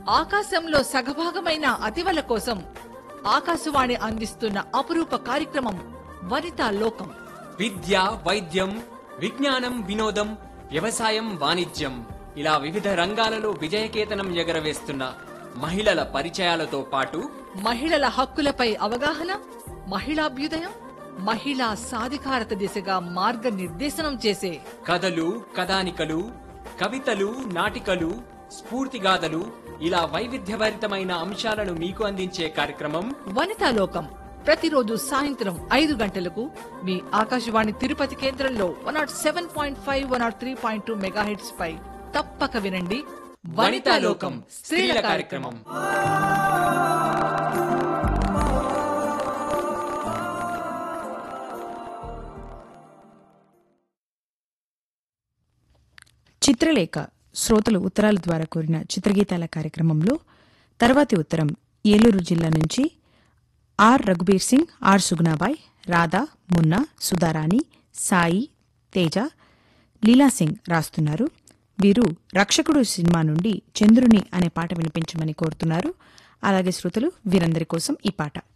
ఆకాశంలో సగభాగమైన అతివల కోసం ఆకాశవాణి అందిస్తున్న అపురూప కార్యక్రమం వనితా లోకం విద్య వైద్యం విజ్ఞానం వినోదం వ్యవసాయం వాణిజ్యం ఇలా వివిధ రంగాలలో విజయకేతనం ఎగరవేస్తున్న మహిళల పరిచయాలతో పాటు మహిళల హక్కులపై అవగాహన మహిళాభ్యుదయం మహిళా సాధికారత దిశగా మార్గనిర్దేశనం చేసే కథలు కథానికలు కవితలు నాటికలు స్ఫూర్తిగాథలు ఇలా వైవిధ్యభరితమైన అంశాలను మీకు అందించే కార్యక్రమం వనితా లోకం ప్రతిరోజు సాయంత్రం ఐదు గంటలకు మీ ఆకాశవాణి తిరుపతి కేంద్రంలో one nought seven point five one nought three point two megahertz పై తప్పక వినండి వనితా లోకం స్త్రీల కార్యక్రమం చిత్రలేఖ శ్రోతలు ఉత్తరాల ద్వారా కోరిన చిత్రగీతాల కార్యక్రమంలో తర్వాతి ఉత్తరం ఏలూరు జిల్లా నుంచి ఆర్ రఘుబీర్ సింగ్ ఆర్ సుగుణాబాయ్ రాధా మున్నా సుధారాణి సాయి తేజ లీలా సింగ్ రాస్తున్నారు వీరు రక్షకుడు సినిమా నుండి చంద్రుని అనే పాట వినిపించమని కోరుతున్నారు అలాగే శ్రోతలు వీరందరి కోసం ఈ పాట